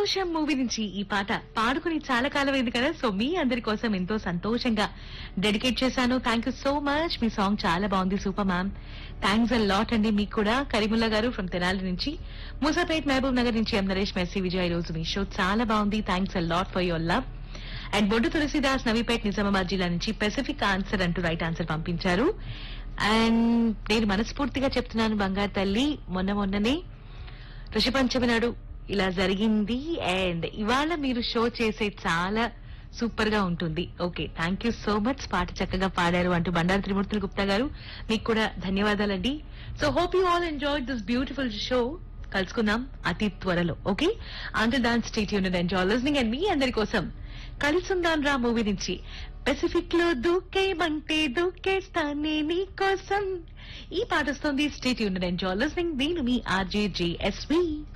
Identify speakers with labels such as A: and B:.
A: సంతోషం మూవీ నుంచి ఈ పాట పాడుకుని చాలా కాలం అయింది కదా సో మీ అందరి కోసం ఎంతో సంతోషంగా డెడికేట్ చేశాను థ్యాంక్ యూ సో మచ్ మీ సాంగ్ చాలా బాగుంది super ma'am thanks a lot అండి మీకు కూడా కరీముల్లా గారు ఫ్రమ్ తెనాలి నుంచి మూసాపేట్ మహబూబ్ నగర్ నుంచి ఎం నరేష్ మెస్సీ విజయ్ ఈ రోజు మీ షో చాలా బాగుంది thanks a lot for your love and Boddu Tulasidas Navipet Nizamabad జిల్లా నుంచి పెసిఫిక్ ఆన్సర్ అంటూ రైట్ ఆన్సర్ పంపించారు అండ్ నేను మనస్ఫూర్తిగా చెప్తున్నాను బంగారు తల్లి మొన్న మొన్ననే ఋషి పంచమి నాడు ఇలా జరిగింది అండ్ ఇవాళ మీరు షో చేసే చాలా సూపర్ గా ఉంటుంది okay thank you so much పాట చక్కగా పాడారు అంటూ బండారు త్రిమూర్తులు గుప్తా గారు మీకు కూడా ధన్యవాదాలండి so hope you all enjoy this beautiful show కలుసుకుందాం అతి త్వరలో ఓకే అంటూ దాన్ state unit enjoy listening and మీ అందరి కోసం కలిసుందాం రా మూవీ నుంచి పెసిఫిక్ లో దూకేమంటే దూకేస్తానే నీ కోసం ఈ పాట వస్తుంది స్టేట్ యూనిట్ ఎంజాయ్ లిస్నింగ్ నేను మీ ఆర్జే జేఎస్వి